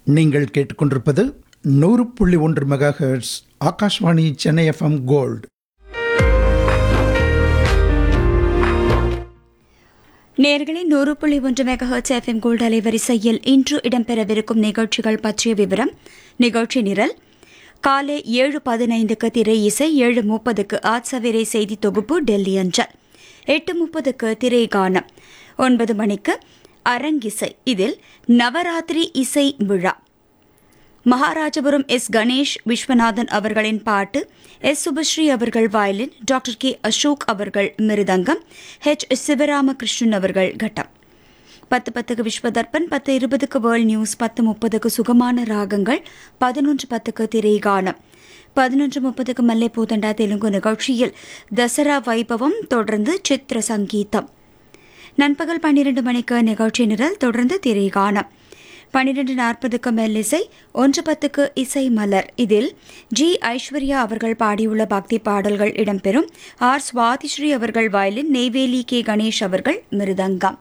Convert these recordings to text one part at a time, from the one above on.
நீங்கள் கேட்டுக்கொண்டிருப்பது நூறு புள்ளி ஒன்று megahertz Akashvani Chennai FM gold நேர்களை நூறு புள்ளி ஒன்று மெகஹர்ட்ஸ் எஃப்எம் கோல்ட் அலைவரிசையில் இன்று இடம்பெறவிருக்கும் நிகழ்ச்சிகள் பற்றிய விவரம் நிகழ்ச்சி நிரல் காலை ஏழு பதினைந்துக்கு திரை இசை ஏழு முப்பதுக்கு ஆட்சவேரை செய்தி தொகுப்பு டெல்லி அஞ்சல் எட்டு முப்பதுக்கு திரை கானம் ஒன்பது மணிக்கு அரங்கிசை இதில் நவராத்திரி இசை விழா மகாராஜபுரம் எஸ் கணேஷ் விஸ்வநாதன் அவர்களின் பாட்டு எஸ் சுபஸ்ரீ அவர்கள் வயலின் டாக்டர் கே அசோக் அவர்கள் மிருதங்கம் ஹெச் சிவராமகிருஷ்ணன் அவர்கள் கட்டம் பத்து பத்துக்கு விஸ்வதர்பன் பத்து இருபதுக்கு வேர்ல்ட் நியூஸ் பத்து முப்பதுக்கு சுகமான ராகங்கள் பதினொன்று பத்துக்கு திரைகானம் பதினொன்று முப்பதுக்கு மல்லைப்பூதண்டா தெலுங்கு நிகழ்ச்சியில் தசரா வைபவம் தொடர்ந்து சித்திர சங்கீதம் நண்பகல் பன்னிரண்டு மணிக்கு நிகழ்ச்சி நிரல் தொடர்ந்து திரைகானம் பன்னிரண்டு நாற்பதுக்கு மெல்லிசை ஒன்று பத்துக்கு இசை மலர் இதில் ஜி ஐஸ்வர்யா அவர்கள் பாடியுள்ள பக்தி பாடல்கள் இடம்பெறும் ஆர் சுவாதிஸ்ரீ அவர்கள் வயலின் நெய்வேலி கே கணேஷ் அவர்கள் மிருதங்கம்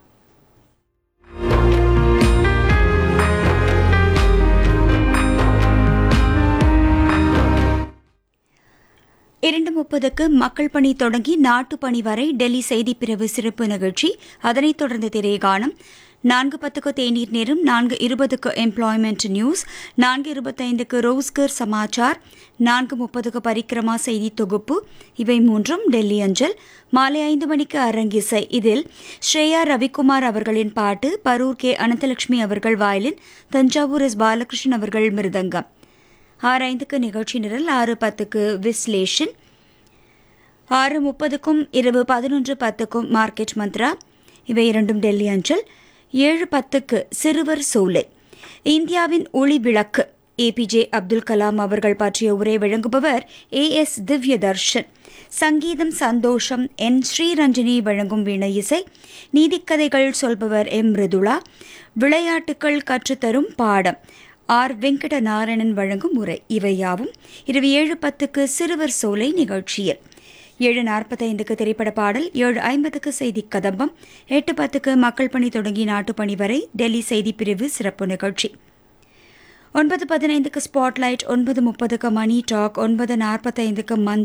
இரண்டு முப்பதுக்கு மக்கள் பணி தொடங்கி நாட்டு பணி வரை டெல்லி செய்திப்பிரிவு சிறப்பு நிகழ்ச்சி அதனைத் தொடர்ந்து திரைகானம் நான்கு பத்துக்கு தேநீர் நேரம் நான்கு இருபதுக்கு எம்ப்ளாய்மெண்ட் நியூஸ் நான்கு இருபத்தைந்துக்கு ரோஸ்கர் சமாச்சார் நான்கு முப்பதுக்கு பரிக்கிரமா செய்தி தொகுப்பு இவை மூன்றும் டெல்லி அஞ்சல் மாலை ஐந்து மணிக்கு அரங்கிசை இதில் ஸ்ரேயா ரவிக்குமார் அவர்களின் பாட்டு பரூர் கே அனந்தலட்சுமி அவர்கள் வயலின் தஞ்சாவூர் எஸ் பாலகிருஷ்ணன் அவர்கள் மிருதங்கம் ஆறு ஐந்துக்கு நிகழ்ச்சி நிரல் ஆறு பத்துக்கு விஸ்லேஷன் ஆறு முப்பதுக்கும் இரவு பதினொன்று பத்துக்கும் மார்க்கெட் மந்த்ரா இவை இரண்டும் டெல்லி அஞ்சல் ஏழு பத்துக்கு சிறுவர் சோலை இந்தியாவின் ஒளி விளக்கு ஏபிஜே அப்துல் கலாம் அவர்கள் பற்றிய உரை வழங்குபவர் ஏ எஸ் திவ்ய தர்ஷன் சங்கீதம் சந்தோஷம் என் ஸ்ரீரஞ்சனி வழங்கும் வீண இசை நீதிக்கதைகள் சொல்பவர் எம் மிருதுளா விளையாட்டுகள் கற்றுத்தரும் பாடம் ஆர் வெங்கட நாராயணன் வழங்கும் உரை இவையாவும் இரவு ஏழு பத்துக்கு சிறுவர் சோலை நிகழ்ச்சியில் ஏழு நாற்பத்தைந்துக்கு திரைப்பட பாடல் ஏழு ஐம்பதுக்கு செய்தி கதம்பம் எட்டு பத்துக்கு மக்கள் பணி தொடங்கி நாட்டுப்பணி வரை டெல்லி செய்திப்பிரிவு சிறப்பு நிகழ்ச்சி ஒன்பது பதினைந்துக்கு ஸ்பாட்லைட் ஒன்பது முப்பதுக்கு மணி டாக் ஒன்பது நாற்பத்தைந்துக்கு மந்த்